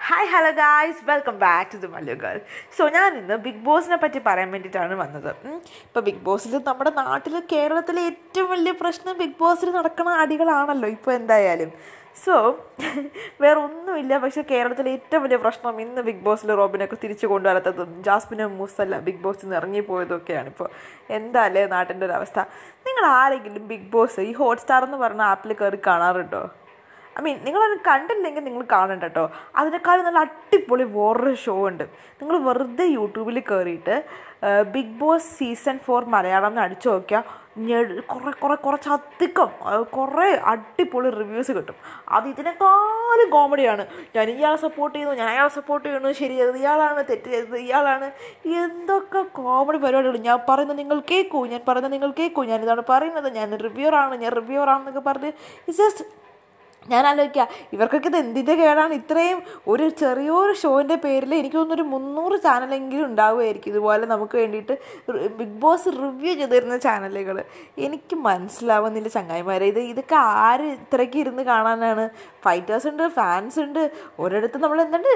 hi hello guys welcome back to the Mallu girl so ഞാൻ ഇന്ന് big ബോസിനെ പറ്റി പറയാൻ വേണ്ടിയിട്ടാണ് വന്നത് ഇപ്പോൾ ബിഗ് ബോസിൽ നമ്മുടെ നാട്ടിൽ കേരളത്തിലെ ഏറ്റവും വലിയ പ്രശ്നം ബിഗ് ബോസിൽ നടക്കുന്ന അടികളാണല്ലോ ഇപ്പോൾ എന്തായാലും സോ വേറെ ഒന്നുമില്ല പക്ഷേ കേരളത്തിലെ ഏറ്റവും വലിയ പ്രശ്നം ഇന്ന് ബിഗ് ബോസിൽ റോബിനൊക്കെ തിരിച്ചു കൊണ്ടുവരാത്തതും ജാസ്മിനും മൂസല്ല ബിഗ് ബോസിൽ നിന്ന് ഇറങ്ങിപ്പോയതൊക്കെയാണ് ഇപ്പോൾ എന്താല്ലേ നാട്ടിൻ്റെ ഒരു അവസ്ഥ നിങ്ങൾ ആരെങ്കിലും ബിഗ് ബോസ് ഈ ഹോട്ട്സ്റ്റാർ എന്ന് പറഞ്ഞ ആപ്പിൽ കയറി കാണാറുണ്ടോ ഐ മീൻ നിങ്ങളത് കണ്ടില്ലെങ്കിൽ നിങ്ങൾ കാണണ്ട കേട്ടോ അതിനേക്കാളും നല്ല അടിപൊളി വേറൊരു ഷോ ഉണ്ട് നിങ്ങൾ വെറുതെ യൂട്യൂബിൽ കയറിയിട്ട് Bigg Boss season four Malayalam എന്ന് അടിച്ചു നോക്കിയാൽ ഞെട് കുറേ കുറേ കുറച്ചധികം അഹ് കുറേ അടിപൊളി റിവ്യൂസ് കിട്ടും അത് ഇതിനേക്കാളും കോമഡിയാണ് ഞാൻ ഇയാളെ സപ്പോർട്ട് ചെയ്യുന്നു ഞാൻ അയാളെ സപ്പോർട്ട് ചെയ്യുന്നു ശരി ചെയ്തത് ഇയാളാണ് തെറ്റ് ചെയ്തത് ഇയാളാണ് എന്തൊക്കെ കോമഡി പരിപാടികൾ ഞാൻ പറയുന്നത് നിങ്ങൾ കേൾക്കൂ ഞാൻ പറയുന്നത് നിങ്ങൾ കേൾക്കൂ ഞാൻ ഇതാണ് പറയുന്നത് ഞാൻ റിവ്യൂറാണ് ഞാൻ റിവ്യൂറാണെന്നൊക്കെ പറഞ്ഞ് ഇറ്റ്സ് ജസ്റ്റ് ഞാൻ ആലോചിക്കുക ഇവർക്കൊക്കെ ഇത് എന്തിൻ്റെ കേടാണ് ഇത്രയും ഒരു ചെറിയൊരു ഷോൻ്റെ പേരിൽ എനിക്ക് തോന്നുന്നു ഒരു മുന്നൂറ് ചാനലെങ്കിലും ഉണ്ടാവുമായിരിക്കും ഇതുപോലെ നമുക്ക് വേണ്ടിയിട്ട് ബിഗ് ബോസ് റിവ്യൂ ചെയ്ത് തരുന്ന ചാനലുകൾ എനിക്ക് മനസ്സിലാവുന്നില്ല ചങ്ങായിമാരെ ഇത് ഇതൊക്കെ ആര് ഇത്രയ്ക്ക് ഇരുന്ന് കാണാനാണ് ഫൈറ്റേഴ്സ് ഉണ്ട് ഫാൻസ് ഉണ്ട് ഒരിടത്ത് നമ്മൾ എന്തുണ്ട്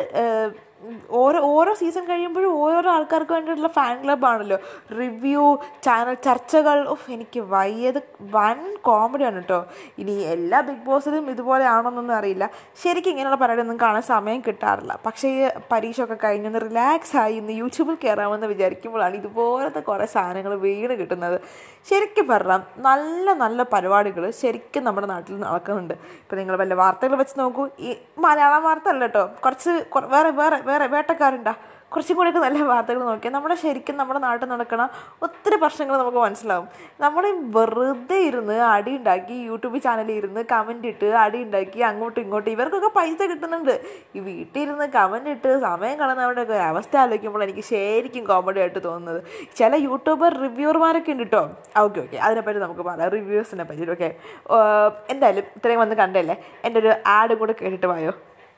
ഓരോ ഓരോ സീസൺ കഴിയുമ്പോഴും ഓരോ ആൾക്കാർക്ക് വേണ്ടിയിട്ടുള്ള ഫാൻ ക്ലബ്ബാണല്ലോ റിവ്യൂ ചാനൽ ചർച്ചകൾ ഓഫ് എനിക്ക് വയ്യത് വൻ കോമഡിയാണ് കേട്ടോ ഇനി എല്ലാ ബിഗ് ബോസിലും ഇതുപോലെ ആണോന്നൊന്നും അറിയില്ല ശരിക്കും ഇങ്ങനെയുള്ള പരിപാടിയൊന്നും കാണാൻ സമയം കിട്ടാറില്ല പക്ഷേ ഈ പരീക്ഷ ഒക്കെ കഴിഞ്ഞൊന്ന് റിലാക്സ് ആയി ഇന്ന് യൂട്യൂബിൽ കയറാമെന്ന് വിചാരിക്കുമ്പോഴാണ് ഇതുപോലത്തെ കുറേ സാധനങ്ങൾ വീണ് കിട്ടുന്നത് ശരിക്കും പറഞ്ഞാൽ നല്ല നല്ല പരിപാടികൾ ശരിക്കും നമ്മുടെ നാട്ടിൽ നടക്കുന്നുണ്ട് ഇപ്പോൾ നിങ്ങൾ വല്ല വാർത്തകൾ വെച്ച് നോക്കൂ ഈ മലയാളം വാർത്ത അല്ല കേട്ടോ കുറച്ച് കുറ- വേറെ വേറെ വേറെ വേട്ടക്കാരുണ്ടാ കുറച്ചും കൂടിയൊക്കെ നല്ല വാർത്തകൾ നോക്കിയാൽ നമ്മുടെ ശരിക്കും നമ്മുടെ നാട്ടിൽ നടക്കണ ഒത്തിരി പ്രശ്നങ്ങൾ നമുക്ക് മനസ്സിലാവും നമ്മൾ വെറുതെ ഇരുന്ന് അടി ഉണ്ടാക്കി യൂട്യൂബ് ചാനലിൽ ഇരുന്ന് കമൻ്റ് ഇട്ട് അടി ഉണ്ടാക്കി അങ്ങോട്ടും ഇങ്ങോട്ടും ഇവർക്കൊക്കെ പൈസ കിട്ടുന്നുണ്ട് ഈ വീട്ടിൽ ഇരുന്ന് കമൻ്റ് ഇട്ട് സമയം കളയുന്നവരുടെ ഒക്കെ അവസ്ഥ ആലോചിക്കുമ്പോൾ എനിക്ക് ശരിക്കും കോമഡി ആയിട്ട് തോന്നുന്നത് ചില യൂട്യൂബർ റിവ്യൂർമാരൊക്കെ ഉണ്ട് കേട്ടോ ഓക്കെ ഓക്കെ അതിനെപ്പറ്റി നമുക്ക് പറയാം റിവ്യൂസിനെ പറ്റി ഓക്കെ എന്തായാലും ഇത്രയും വന്ന് കണ്ടല്ലേ എൻ്റെ ഒരു ആഡ് കൂടെ കേട്ടിട്ട് പോയോ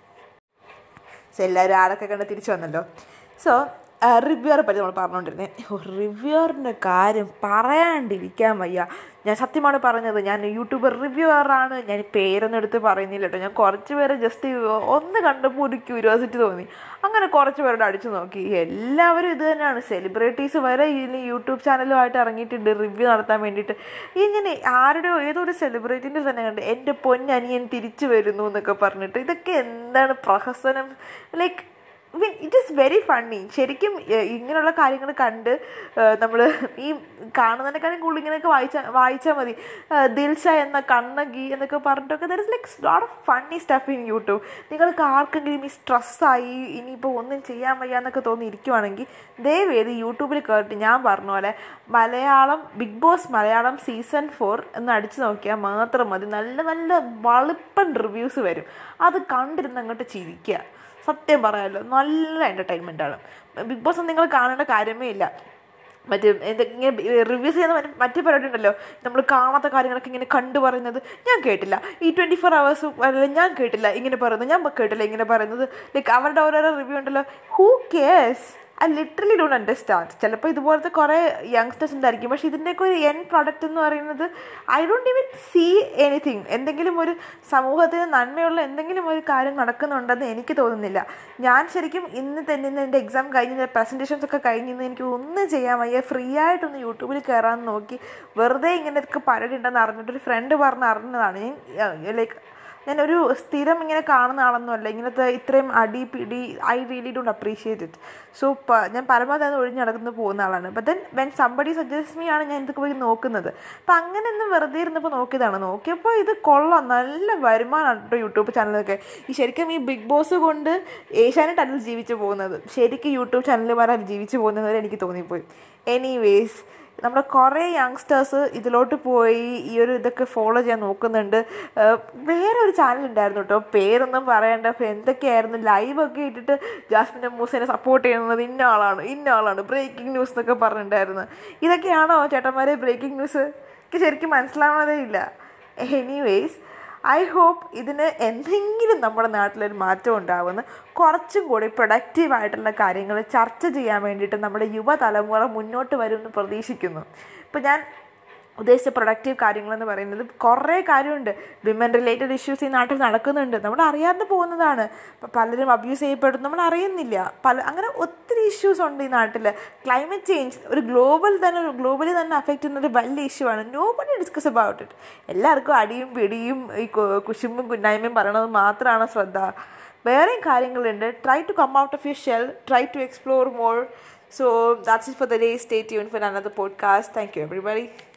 സോ എല്ലാവരും ആളൊക്കെ കണ്ട് തിരിച്ചു വന്നല്ലോ സോ റിവ്യൂറെ പറ്റി നമ്മൾ പറഞ്ഞുകൊണ്ടിരുന്നത് റിവ്യൂറിൻ്റെ കാര്യം പറയാണ്ടിരിക്കാൻ വയ്യ ഞാൻ സത്യമാണ് പറഞ്ഞത് ഞാൻ യൂട്യൂബർ റിവ്യൂവറാണ് ഞാൻ പേരൊന്നും എടുത്ത് പറയുന്നില്ല കേട്ടോ ഞാൻ കുറച്ച് പേരെ ജസ്റ്റ് ഒന്ന് കണ്ടപ്പോൾ ഒരു ക്യൂരിയോസിറ്റി തോന്നി അങ്ങനെ കുറച്ച് പേരോട് അടിച്ചു നോക്കി എല്ലാവരും ഇത് തന്നെയാണ് സെലിബ്രിറ്റീസ് വരെ ഇനി യൂട്യൂബ് ചാനലുമായിട്ട് ഇറങ്ങിയിട്ടുണ്ട് റിവ്യൂ നടത്താൻ വേണ്ടിയിട്ട് ഇങ്ങനെ ആരുടെ ഏതോ ഒരു സെലിബ്രിറ്റിൻ്റെ തന്നെ കണ്ട് എൻ്റെ പൊന്നനിയൻ തിരിച്ചു വരുന്നു എന്നൊക്കെ പറഞ്ഞിട്ട് ഇതൊക്കെ എന്താണ് പ്രഹസനം like mean it is very funny ശരിക്കും ഏഹ്, ഇങ്ങനെയുള്ള കാര്യങ്ങൾ കണ്ട് നമ്മൾ ഈ കാണുന്നതിനേക്കാളും കൂടുതൽ ഇങ്ങനെയൊക്കെ വായിച്ചാൽ വായിച്ചാൽ മതി ഏഹ്, ദിൽഷ എന്ന കണ്ണകി എന്നൊക്കെ പറഞ്ഞിട്ടൊക്കെ there is like lot of funny stuff in YouTube നിങ്ങൾക്ക് ആർക്കെങ്കിലും ഈ സ്ട്രെസ്സായി ഇനിയിപ്പോൾ ഒന്നും ചെയ്യാൻ വയ്യ എന്നൊക്കെ തോന്നി ഇരിക്കുവാണെങ്കിൽ ദയവേത് യൂട്യൂബിൽ കയറിയിട്ട് ഞാൻ പറഞ്ഞ പോലെ Malayalam Bigg Boss Malayalam season four എന്ന് അടിച്ചു നോക്കിയാൽ മാത്രം മതി നല്ല നല്ല വളുപ്പൻ റിവ്യൂസ് വരും അത് കണ്ടിരുന്ന് അങ്ങോട്ട് ചിരിക്കുക സത്യം പറയാമല്ലോ നല്ല എൻ്റർടൈൻമെൻ്റ് ആണ് ബിഗ് ബോസ് നിങ്ങൾ കാണേണ്ട കാര്യമേ ഇല്ല മറ്റേ എന്തെങ്കിലും റിവ്യൂസ് ചെയ്യുന്ന മറ്റ് മറ്റു പരിപാടി ഉണ്ടല്ലോ നമ്മൾ കാണാത്ത കാര്യങ്ങളൊക്കെ ഇങ്ങനെ കണ്ടു പറയുന്നത് ഞാൻ കേട്ടില്ല ഈ ട്വൻറ്റി ഫോർ അവേഴ്സ് ഞാൻ കേട്ടില്ല ഇങ്ങനെ പറയുന്നത് ഞാൻ കേട്ടില്ല ഇങ്ങനെ പറയുന്നത് ലൈക്ക് അവരുടെ ഓരോരോ റിവ്യൂ ഉണ്ടല്ലോ who cares I literally don't understand ചിലപ്പോൾ ഇതുപോലത്തെ കുറേ യങ്സ്റ്റേഴ്സ് ഉണ്ടായിരിക്കും പക്ഷേ ഇതിൻ്റെയൊക്കെ ഒരു എൻ പ്രോഡക്റ്റ് എന്ന് പറയുന്നത് I don't even see anything എന്തെങ്കിലും ഒരു സമൂഹത്തിന് നന്മയുള്ള എന്തെങ്കിലും ഒരു കാര്യം നടക്കുന്നുണ്ടെന്ന് എനിക്ക് തോന്നുന്നില്ല ഞാൻ ശരിക്കും ഇന്ന് തന്നെ ഇന്ന് എൻ്റെ എക്സാം കഴിഞ്ഞ് പ്രസൻറ്റേഷൻസ് ഒക്കെ കഴിഞ്ഞ് ഇന്ന് എനിക്ക് ഒന്നും ചെയ്യാൻ വയ്യ ഫ്രീ ആയിട്ടൊന്ന് യൂട്യൂബിൽ കയറാൻ നോക്കി വെറുതെ ഇങ്ങനെയൊക്കെ പരിപാടി ഉണ്ടെന്ന് അറിഞ്ഞിട്ടൊരു ഫ്രണ്ട് പറഞ്ഞ് അറിഞ്ഞതാണ് ഞാൻ ലൈക്ക് ഞാൻ ഒരു സ്ഥിരം ഇങ്ങനെ കാണുന്ന ആളൊന്നുമല്ല ഇങ്ങനത്തെ ഇത്രയും അടി പിടി I really don't appreciate it so ഞാൻ പരമാവധി അത് ഒഴിഞ്ഞ് നടന്ന് പോകുന്ന ആളാണ് but then when somebody suggest me ആണ് ഞാൻ ഇതൊക്കെ പോയി നോക്കുന്നത് അപ്പം അങ്ങനെ ഒന്നും വെറുതെ ഇരുന്നപ്പോൾ നോക്കിയതാണ് നോക്കിയപ്പോൾ ഇത് കൊള്ളാം നല്ല വരുമാനമാണ് കേട്ടോ യൂട്യൂബ് ചാനലൊക്കെ ഈ ശരിക്കും ഈ ബിഗ് ബോസ് കൊണ്ട് ഏഷ്യാനെറ്റ് അല്ല ജീവിച്ചു പോകുന്നത് ശരിക്കും യൂട്യൂബ് ചാനലുമാരാണ് ജീവിച്ചു പോകുന്നത് എനിക്ക് തോന്നിപ്പോയി എനിവേസ് നമ്മുടെ കുറേ യങ്സ്റ്റേഴ്സ് ഇതിലോട്ട് പോയി ഈ ഒരു ഇതൊക്കെ ഫോളോ ചെയ്യാൻ നോക്കുന്നുണ്ട് ഏഹ് വേറെ ഒരു ചാനൽ ഉണ്ടായിരുന്നു കേട്ടോ പേരൊന്നും പറയണ്ട അപ്പോൾ എന്തൊക്കെയായിരുന്നു ലൈവൊക്കെ ഇട്ടിട്ട് ജാസ്മിൻ്റെ മൂസിനെ സപ്പോർട്ട് ചെയ്യുന്നത് ഇന്ന ആളാണ് ഇന്ന ആളാണ് ബ്രേക്കിംഗ് ന്യൂസ് എന്നൊക്കെ പറഞ്ഞിട്ടുണ്ടായിരുന്നു ഇതൊക്കെയാണോ ചേട്ടന്മാരെ ബ്രേക്കിംഗ് ന്യൂസ് എനിക്ക് ശരിക്കും മനസ്സിലാവുന്നതേ ഇല്ല എനിവേസ് ഐ ഹോപ്പ് ഇതിന് എന്തെങ്കിലും നമ്മുടെ നാട്ടിലൊരു മാറ്റം ഉണ്ടാവുമെന്ന് കുറച്ചും കൂടി പ്രൊഡക്റ്റീവായിട്ടുള്ള കാര്യങ്ങൾ ചർച്ച ചെയ്യാൻ വേണ്ടിയിട്ട് നമ്മുടെ യുവതലമുറ മുന്നോട്ട് വരുമെന്ന് പ്രതീക്ഷിക്കുന്നു ഇപ്പം ഞാൻ ഉദ്ദേശിച്ച പ്രൊഡക്റ്റീവ് കാര്യങ്ങളെന്ന് പറയുന്നത് കുറേ കാര്യമുണ്ട് വിമൻ റിലേറ്റഡ് ഇഷ്യൂസ് ഈ നാട്ടിൽ നടക്കുന്നുണ്ട് നമ്മൾ അറിയാതെ പോകുന്നതാണ് ഇപ്പം പലരും അബ്യൂസ് ചെയ്യപ്പെടും നമ്മൾ അറിയുന്നില്ല പല അങ്ങനെ ഒത്തിരി ഇഷ്യൂസ് ഉണ്ട് ഈ നാട്ടിൽ ക്ലൈമറ്റ് ചേഞ്ച് ഒരു ഗ്ലോബൽ തന്നെ ഗ്ലോബലി തന്നെ അഫക്റ്റ് ചെയ്യുന്ന ഒരു വലിയ ഇഷ്യൂ ആണ് nobody discuss about it എല്ലാവർക്കും അടിയും പിടിയും ഈ കു- കുശുമ്പും കുന്നായ്മയും പറയണത് മാത്രമാണ് ശ്രദ്ധ വേറെയും കാര്യങ്ങളുണ്ട് try to come out of you shell try to explore more so that's it for the day stay tune for another podcast thank you everybody